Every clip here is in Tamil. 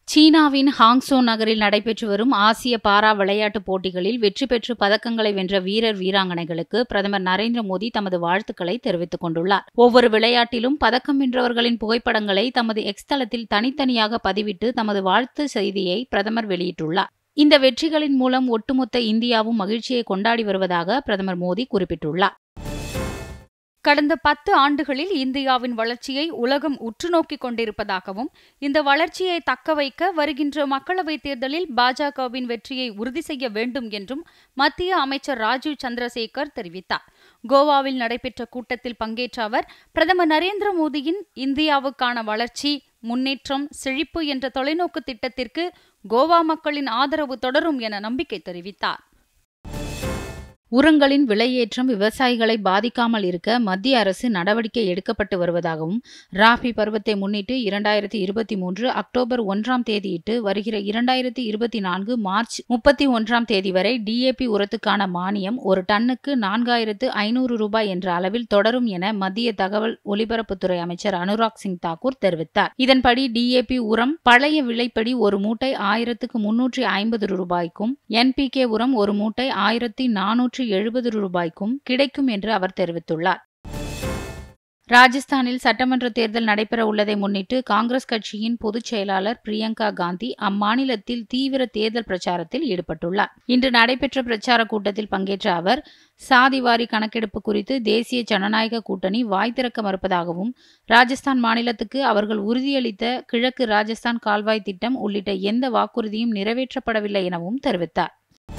சீனாவின் ஹாங்சோ நகரில் நடைபெற்று வரும் ஆசிய பாரா விளையாட்டுப் போட்டிகளில் வெற்றி பெற்று பதக்கங்களை வென்ற வீரர் வீராங்கனைகளுக்கு பிரதமர் நரேந்திர மோடி தமது வாழ்த்துக்களை தெரிவித்துக் கொண்டுள்ளார் ஒவ்வொரு விளையாட்டிலும் பதக்கம் வென்றவர்களின் புகைப்படங்களை தமது எக்ஸ் தளத்தில் தனித்தனியாக பதிவிட்டு தமது வாழ்த்து செய்தியை பிரதமர் வெளியிட்டுள்ளார் இந்த வெற்றிகளின் மூலம் ஒட்டுமொத்த இந்தியாவும் மகிழ்ச்சியை கொண்டாடி வருவதாக பிரதமர் மோடி குறிப்பிட்டுள்ளார் கடந்த பத்து ஆண்டுகளில் இந்தியாவின் வளர்ச்சியை உலகம் உற்றுநோக்கிக் கொண்டிருப்பதாகவும் இந்த வளர்ச்சியை தக்கவைக்க வருகின்ற மக்களவைத் தேர்தலில் பாஜகவின் வெற்றியை உறுதி செய்ய வேண்டும் என்றும் மத்திய அமைச்சர் ராஜீவ் சந்திரசேகர் தெரிவித்தார் கோவாவில் நடைபெற்ற கூட்டத்தில் பங்கேற்ற அவர் பிரதமர் நரேந்திர மோடியின் இந்தியாவுக்கான வளர்ச்சி முன்னேற்றம் செழிப்பு என்ற தொலைநோக்கு திட்டத்திற்கு கோவா மக்களின் ஆதரவு தொடரும் என நம்பிக்கை தெரிவித்தார் உரங்களின் விலையேற்றம் விவசாயிகளை பாதிக்காமல் இருக்க மத்திய அரசு நடவடிக்கை எடுக்கப்பட்டு வருவதாகவும் ராபி பருவத்தை முன்னிட்டு இரண்டாயிரத்தி இருபத்தி மூன்று அக்டோபர் ஒன்றாம் தேதியிட்டு வருகிற இரண்டாயிரத்தி இருபத்தி நான்கு மார்ச் முப்பத்தி ஒன்றாம் தேதி வரை டிஏபி உரத்துக்கான மானியம் ஒரு டன்னுக்கு நான்காயிரத்து ஐநூறு ரூபாய் என்ற அளவில் தொடரும் என மத்திய தகவல் ஒலிபரப்புத்துறை அமைச்சர் அனுராக் சிங் தாக்கூர் தெரிவித்தார் இதன்படி டிஏபி உரம் பழைய விலைப்படி ஒரு மூட்டை ஆயிரத்துக்கு முன்னூற்றி ஐம்பது ரூபாய்க்கும் என்பிகே உரம் ஒரு மூட்டை ஆயிரத்தி நானூற்றி எழுபது ரூபாய்க்கும் கிடைக்கும் என்று அவர் தெரிவித்துள்ளார் ராஜஸ்தானில் சட்டமன்ற தேர்தல் நடைபெற உள்ளதை முன்னிட்டு காங்கிரஸ் கட்சியின் பொதுச் செயலாளர் பிரியங்கா காந்தி அம்மாநிலத்தில் தீவிர தேர்தல் பிரச்சாரத்தில் ஈடுபட்டுள்ளார் இன்று நடைபெற்ற பிரச்சார கூட்டத்தில் பங்கேற்ற அவர் சாதிவாரி கணக்கெடுப்பு குறித்து தேசிய ஜனநாயக கூட்டணி வாய் திறக்க மறுப்பதாகவும் ராஜஸ்தான் மாநிலத்துக்கு அவர்கள் உறுதியளித்த கிழக்கு ராஜஸ்தான் கால்வாய் திட்டம் உள்ளிட்ட எந்த வாக்குறுதியும் நிறைவேற்றப்படவில்லை எனவும் தெரிவித்தார்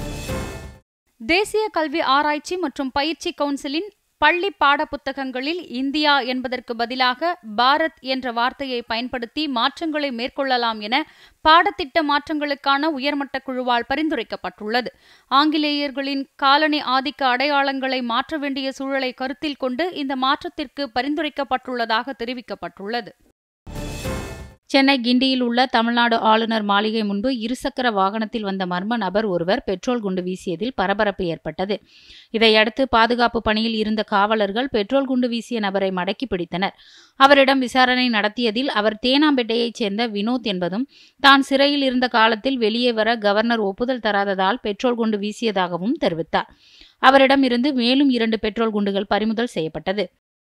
தேசிய கல்வி ஆராய்ச்சி மற்றும் பயிற்சி கவுன்சிலின் பள்ளி பாடப்புத்தகங்களில் இந்தியா என்பதற்கு பதிலாக பாரத் என்ற வார்த்தையை பயன்படுத்தி மாற்றங்களை மேற்கொள்ளலாம் என பாடத்திட்ட மாற்றங்களுக்கான உயர்மட்ட குழுவால் பரிந்துரைக்கப்பட்டுள்ளது ஆங்கிலேயர்களின் காலனி ஆதிக்க அடையாளங்களை மாற்ற வேண்டிய சூழலை கருத்தில் கொண்டு இந்த மாற்றத்திற்கு பரிந்துரைக்கப்பட்டுள்ளதாக தெரிவிக்கப்பட்டுள்ளது சென்னை கிண்டியில் உள்ள தமிழ்நாடு ஆளுநர் மாளிகை முன்பு இருசக்கர வாகனத்தில் வந்த மர்ம நபர் ஒருவர் பெட்ரோல் குண்டு வீசியதில் பரபரப்பு ஏற்பட்டது இதையடுத்து பாதுகாப்பு பணியில் இருந்த காவலர்கள் பெட்ரோல் குண்டு வீசிய நபரை மடக்கி பிடித்தனர் அவரிடம் விசாரணை நடத்தியதில் அவர் தேனாம்பேட்டையைச் சேர்ந்த வினோத் என்பதும் தான் சிறையில் இருந்த காலத்தில் வெளியே வர கவர்னர் ஒப்புதல் தராததால் பெட்ரோல் குண்டு வீசியதாகவும் தெரிவித்தார் அவரிடம் இருந்து மேலும் இரண்டு பெட்ரோல் குண்டுகள் பறிமுதல் செய்யப்பட்டது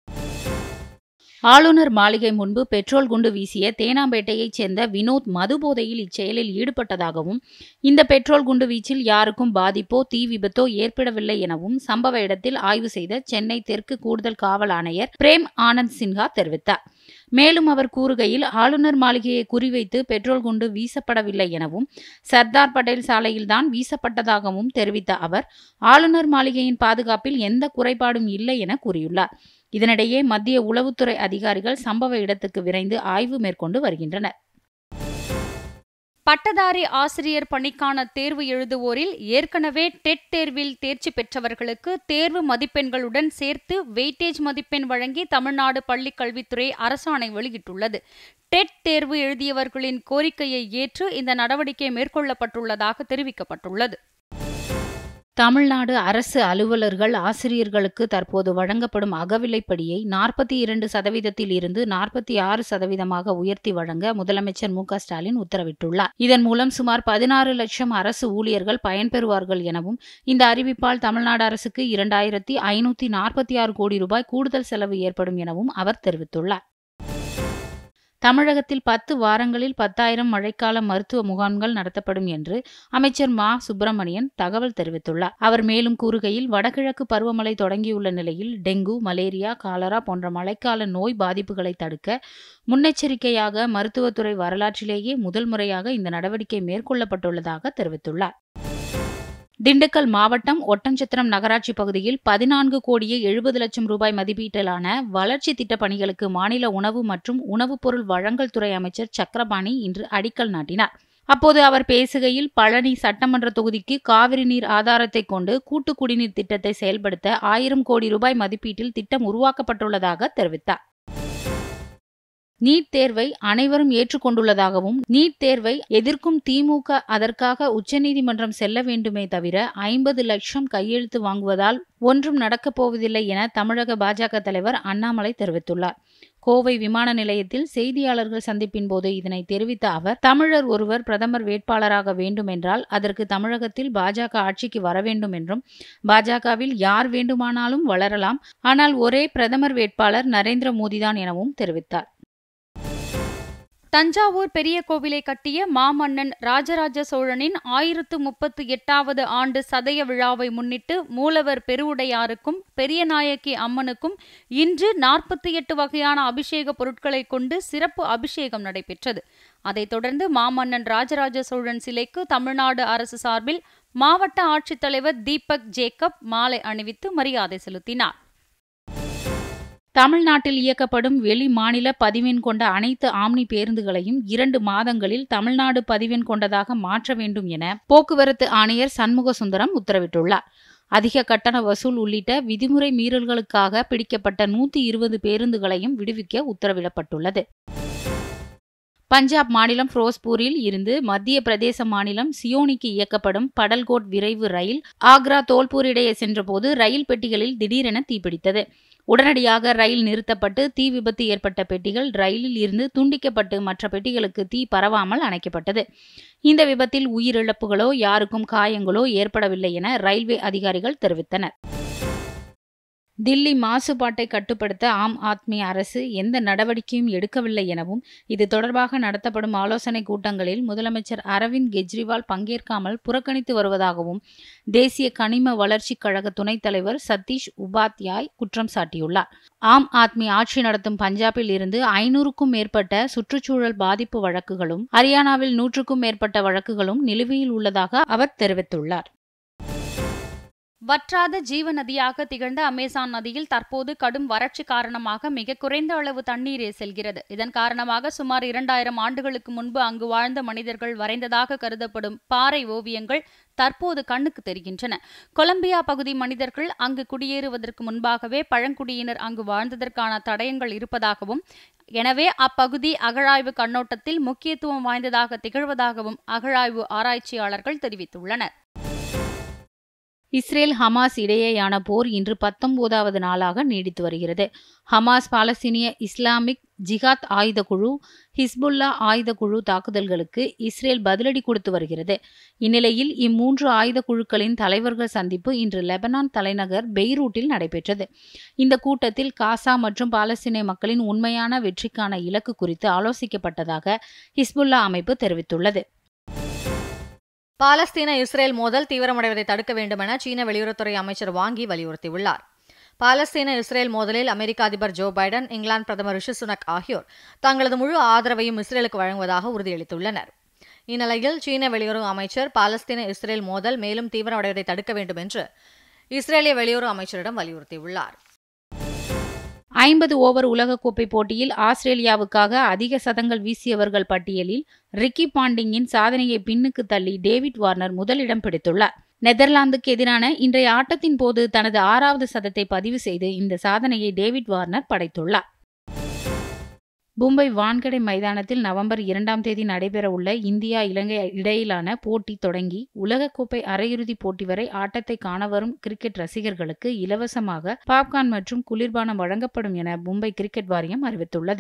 ஆளுநர் மாளிகை முன்பு பெட்ரோல் குண்டு வீசிய தேனாம்பேட்டையைச் சேர்ந்த வினோத் மது போதையில் இச்செயலில் ஈடுபட்டதாகவும் இந்த பெட்ரோல் குண்டு வீச்சில் யாருக்கும் பாதிப்போ தீ விபத்தோ ஏற்படவில்லை எனவும் சம்பவ இடத்தில் ஆய்வு செய்த சென்னை தெற்கு கூடுதல் காவல் ஆணையர் பிரேம் ஆனந்த் சின்ஹா தெரிவித்தார் மேலும் அவர் கூறுகையில் ஆளுநர் மாளிகையை குறிவைத்து பெட்ரோல் குண்டு வீசப்படவில்லை எனவும் சர்தார் பட்டேல் சாலையில்தான் வீசப்பட்டதாகவும் தெரிவித்த அவர் ஆளுநர் மாளிகையின் பாதுகாப்பில் எந்த குறைபாடும் இல்லை என கூறியுள்ளார் இதனிடையே மத்திய உளவுத்துறை அதிகாரிகள் சம்பவ இடத்துக்கு விரைந்து ஆய்வு மேற்கொண்டு வருகின்றனர் பட்டதாரி ஆசிரியர் பணிக்கான தேர்வு எழுதுவோரில் ஏற்கனவே டெட் தேர்வில் தேர்ச்சி பெற்றவர்களுக்கு தேர்வு மதிப்பெண்களுடன் சேர்த்து வெயிட்டேஜ் மதிப்பெண் வழங்கி தமிழ்நாடு பள்ளிக் கல்வித்துறை அரசாணை வெளியிட்டுள்ளது டெட் தேர்வு எழுதியவர்களின் கோரிக்கையை ஏற்று இந்த நடவடிக்கை மேற்கொள்ளப்பட்டுள்ளதாக தெரிவிக்கப்பட்டுள்ளது தமிழ்நாடு அரசு அலுவலர்கள் ஆசிரியர்களுக்கு தற்போது வழங்கப்படும் அகவிலைப்படியை நாற்பத்தி இரண்டு சதவீதத்தில் இருந்து நாற்பத்தி ஆறு சதவீதமாக உயர்த்தி வழங்க முதலமைச்சர் மு ஸ்டாலின் உத்தரவிட்டுள்ளார் இதன் மூலம் சுமார் பதினாறு லட்சம் அரசு ஊழியர்கள் பயன்பெறுவார்கள் எனவும் இந்த அறிவிப்பால் தமிழ்நாடு அரசுக்கு இரண்டாயிரத்தி ஐநூத்தி நாற்பத்தி ஆறு கோடி ரூபாய் கூடுதல் செலவு ஏற்படும் எனவும் அவர் தெரிவித்துள்ளார் தமிழகத்தில் பத்து வாரங்களில் பத்தாயிரம் மழைக்கால மருத்துவ முகாம்கள் நடத்தப்படும் என்று அமைச்சர் மா சுப்பிரமணியன் தகவல் தெரிவித்துள்ளார் அவர் மேலும் கூறுகையில் வடகிழக்கு பருவமழை தொடங்கியுள்ள நிலையில் டெங்கு மலேரியா காலரா போன்ற மழைக்கால நோய் பாதிப்புகளை தடுக்க முன்னெச்சரிக்கையாக மருத்துவத்துறை வரலாற்றிலேயே முதல் முறையாக இந்த நடவடிக்கை மேற்கொள்ளப்பட்டுள்ளதாக தெரிவித்துள்ளார் திண்டுக்கல் மாவட்டம் ஒட்டஞ்சத்திரம் நகராட்சி பகுதியில் பதினான்கு கோடியே எழுபது லட்சம் ரூபாய் மதிப்பீட்டிலான வளர்ச்சி திட்டப் பணிகளுக்கு மாநில உணவு மற்றும் உணவுப் பொருள் வழங்கல் துறை அமைச்சர் சக்கரபாணி இன்று அடிக்கல் நாட்டினார் அப்போது அவர் பேசுகையில் பழனி சட்டமன்ற தொகுதிக்கு காவிரி நீர் ஆதாரத்தை கொண்டு கூட்டு குடிநீர் திட்டத்தை செயல்படுத்த ஆயிரம் கோடி ரூபாய் மதிப்பீட்டில் திட்டம் உருவாக்கப்பட்டுள்ளதாக தெரிவித்தார் நீட் தேர்வை அனைவரும் ஏற்றுக்கொண்டுள்ளதாகவும் நீட் தேர்வை எதிர்க்கும் திமுக அதற்காக உச்சநீதிமன்றம் செல்ல வேண்டுமே தவிர ஐம்பது லட்சம் கையெழுத்து வாங்குவதால் ஒன்றும் நடக்கப் போவதில்லை என தமிழக பாஜக தலைவர் அண்ணாமலை தெரிவித்துள்ளார் கோவை விமான நிலையத்தில் செய்தியாளர்கள் சந்திப்பின் போது இதனை தெரிவித்த அவர் தமிழர் ஒருவர் பிரதமர் வேட்பாளராக வேண்டும் என்றால் அதற்கு தமிழகத்தில் பாஜக ஆட்சிக்கு வர வேண்டும் என்றும் பாஜகவில் யார் வேண்டுமானாலும் வளரலாம் ஆனால் ஒரே பிரதமர் வேட்பாளர் நரேந்திர மோடிதான் எனவும் தெரிவித்தார் தஞ்சாவூர் பெரிய கோவிலை கட்டிய மாமன்னன் ராஜராஜ சோழனின் ஆயிரத்து முப்பத்து எட்டாவது ஆண்டு சதய விழாவை முன்னிட்டு மூலவர் பெருவுடையாருக்கும் பெரியநாயக்கி அம்மனுக்கும் இன்று நாற்பத்தி எட்டு வகையான அபிஷேக பொருட்களை கொண்டு சிறப்பு அபிஷேகம் நடைபெற்றது அதைத் தொடர்ந்து மாமன்னன் ராஜராஜ சோழன் சிலைக்கு தமிழ்நாடு அரசு சார்பில் மாவட்ட ஆட்சித்தலைவர் தீபக் ஜேக்கப் மாலை அணிவித்து மரியாதை செலுத்தினார் தமிழ்நாட்டில் இயக்கப்படும் வெளி மாநில பதிவெண் கொண்ட அனைத்து ஆம்னி பேருந்துகளையும் இரண்டு மாதங்களில் தமிழ்நாடு பதிவெண் கொண்டதாக மாற்ற வேண்டும் என போக்குவரத்து ஆணையர் சண்முக சுந்தரம் உத்தரவிட்டுள்ளார் அதிக கட்டண வசூல் உள்ளிட்ட விதிமுறை மீறல்களுக்காக பிடிக்கப்பட்ட நூத்தி இருபது பேருந்துகளையும் விடுவிக்க உத்தரவிடப்பட்டுள்ளது பஞ்சாப் மாநிலம் ஃபிரோஸ்பூரில் இருந்து மத்திய பிரதேச மாநிலம் சியோனிக்கு இயக்கப்படும் படல்கோட் விரைவு ரயில் ஆக்ரா தோல்பூர் இடையே சென்றபோது ரயில் பெட்டிகளில் திடீரென தீப்பிடித்தது உடனடியாக ரயில் நிறுத்தப்பட்டு தீ விபத்து ஏற்பட்ட பெட்டிகள் ரயிலில் இருந்து துண்டிக்கப்பட்டு மற்ற பெட்டிகளுக்கு தீ பரவாமல் அணைக்கப்பட்டது இந்த விபத்தில் உயிரிழப்புகளோ யாருக்கும் காயங்களோ ஏற்படவில்லை என ரயில்வே அதிகாரிகள் தெரிவித்தனர் தில்லி மாசுபாட்டை கட்டுப்படுத்த ஆம் ஆத்மி அரசு எந்த நடவடிக்கையும் எடுக்கவில்லை எனவும் இது தொடர்பாக நடத்தப்படும் ஆலோசனை கூட்டங்களில் முதலமைச்சர் அரவிந்த் கெஜ்ரிவால் பங்கேற்காமல் புறக்கணித்து வருவதாகவும் தேசிய கனிம வளர்ச்சிக் கழக துணைத் தலைவர் சதீஷ் உபாத்யாய் குற்றம் சாட்டியுள்ளார் ஆம் ஆத்மி ஆட்சி நடத்தும் பஞ்சாபில் இருந்து ஐநூறுக்கும் மேற்பட்ட சுற்றுச்சூழல் பாதிப்பு வழக்குகளும் ஹரியானாவில் நூற்றுக்கும் மேற்பட்ட வழக்குகளும் நிலுவையில் உள்ளதாக அவர் தெரிவித்துள்ளார் வற்றாத ஜீவ நதியாக திகழ்ந்த அமேசான் நதியில் தற்போது கடும் வறட்சி காரணமாக மிக குறைந்த அளவு தண்ணீரே செல்கிறது இதன் காரணமாக சுமார் இரண்டாயிரம் ஆண்டுகளுக்கு முன்பு அங்கு வாழ்ந்த மனிதர்கள் வரைந்ததாக கருதப்படும் பாறை ஓவியங்கள் தற்போது கண்ணுக்கு தெரிகின்றன கொலம்பியா பகுதி மனிதர்கள் அங்கு குடியேறுவதற்கு முன்பாகவே பழங்குடியினர் அங்கு வாழ்ந்ததற்கான தடயங்கள் இருப்பதாகவும் எனவே அப்பகுதி அகழாய்வு கண்ணோட்டத்தில் முக்கியத்துவம் வாய்ந்ததாக திகழ்வதாகவும் அகழாய்வு ஆராய்ச்சியாளர்கள் தெரிவித்துள்ளனர் இஸ்ரேல் ஹமாஸ் இடையேயான போர் இன்று பத்தொன்பதாவது நாளாக நீடித்து வருகிறது ஹமாஸ் பாலஸ்தீனிய இஸ்லாமிக் ஜிகாத் ஆயுத குழு ஹிஸ்புல்லா ஆயுத குழு தாக்குதல்களுக்கு இஸ்ரேல் பதிலடி கொடுத்து வருகிறது இந்நிலையில் இம்மூன்று ஆயுத குழுக்களின் தலைவர்கள் சந்திப்பு இன்று லெபனான் தலைநகர் பெய்ரூட்டில் நடைபெற்றது இந்த கூட்டத்தில் காசா மற்றும் பாலஸ்தீன மக்களின் உண்மையான வெற்றிக்கான இலக்கு குறித்து ஆலோசிக்கப்பட்டதாக ஹிஸ்புல்லா அமைப்பு தெரிவித்துள்ளது பாலஸ்தீன இஸ்ரேல் மோதல் தீவிரமடைவதை தடுக்க வேண்டும் என சீன வெளியுறவுத்துறை அமைச்சர் வாங்கி வலியுறுத்தியுள்ளார் பாலஸ்தீன இஸ்ரேல் மோதலில் அமெரிக்க அதிபர் ஜோ பைடன் இங்கிலாந்து பிரதமர் ரிஷி சுனக் ஆகியோர் தங்களது முழு ஆதரவையும் இஸ்ரேலுக்கு வழங்குவதாக உறுதியளித்துள்ளனர் இந்நிலையில் சீன வெளியுறவு அமைச்சர் பாலஸ்தீன இஸ்ரேல் மோதல் மேலும் தீவிரமடைவதை தடுக்க வேண்டும் என்று இஸ்ரேலிய வெளியுறவு அமைச்சரிடம் வலியுறுத்தியுள்ளார் ஐம்பது ஓவர் உலகக்கோப்பை போட்டியில் ஆஸ்திரேலியாவுக்காக அதிக சதங்கள் வீசியவர்கள் பட்டியலில் ரிக்கி பாண்டிங்கின் சாதனையை பின்னுக்கு தள்ளி டேவிட் வார்னர் முதலிடம் பிடித்துள்ளார் நெதர்லாந்துக்கு எதிரான இன்றைய ஆட்டத்தின் போது தனது ஆறாவது சதத்தை பதிவு செய்து இந்த சாதனையை டேவிட் வார்னர் படைத்துள்ளார் மும்பை வான்கடை மைதானத்தில் நவம்பர் இரண்டாம் தேதி நடைபெறவுள்ள இந்தியா இலங்கை இடையிலான போட்டி தொடங்கி உலகக்கோப்பை அரையிறுதிப் போட்டி வரை ஆட்டத்தை காண வரும் கிரிக்கெட் ரசிகர்களுக்கு இலவசமாக பாப்கார்ன் மற்றும் குளிர்பானம் வழங்கப்படும் என மும்பை கிரிக்கெட் வாரியம் அறிவித்துள்ளது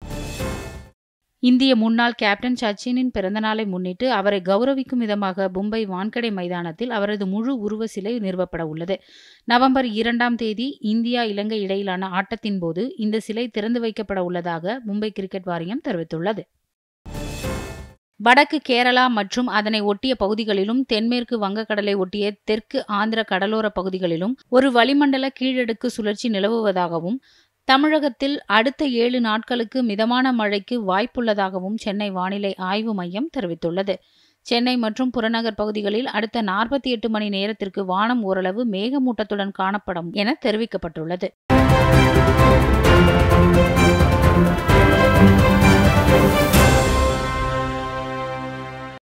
இந்திய முன்னாள் கேப்டன் சச்சினின் பிறந்தநாளை முன்னிட்டு அவரை கௌரவிக்கும் விதமாக மும்பை வான்கடை மைதானத்தில் அவரது முழு உருவ சிலை நிறுவப்பட உள்ளது நவம்பர் இரண்டாம் தேதி இந்தியா இலங்கை இடையிலான ஆட்டத்தின் போது இந்த சிலை திறந்து வைக்கப்பட உள்ளதாக மும்பை கிரிக்கெட் வாரியம் தெரிவித்துள்ளது வடக்கு கேரளா மற்றும் அதனை ஒட்டிய பகுதிகளிலும் தென்மேற்கு வங்கக்கடலை ஒட்டிய தெற்கு ஆந்திர கடலோர பகுதிகளிலும் ஒரு வளிமண்டல கீழடுக்கு சுழற்சி நிலவுவதாகவும் தமிழகத்தில் அடுத்த ஏழு நாட்களுக்கு மிதமான மழைக்கு வாய்ப்புள்ளதாகவும் சென்னை வானிலை ஆய்வு மையம் தெரிவித்துள்ளது சென்னை மற்றும் புறநகர் பகுதிகளில் அடுத்த நாற்பத்தி எட்டு மணி நேரத்திற்கு வானம் ஓரளவு மேகமூட்டத்துடன் காணப்படும் என தெரிவிக்கப்பட்டுள்ளது Thank you.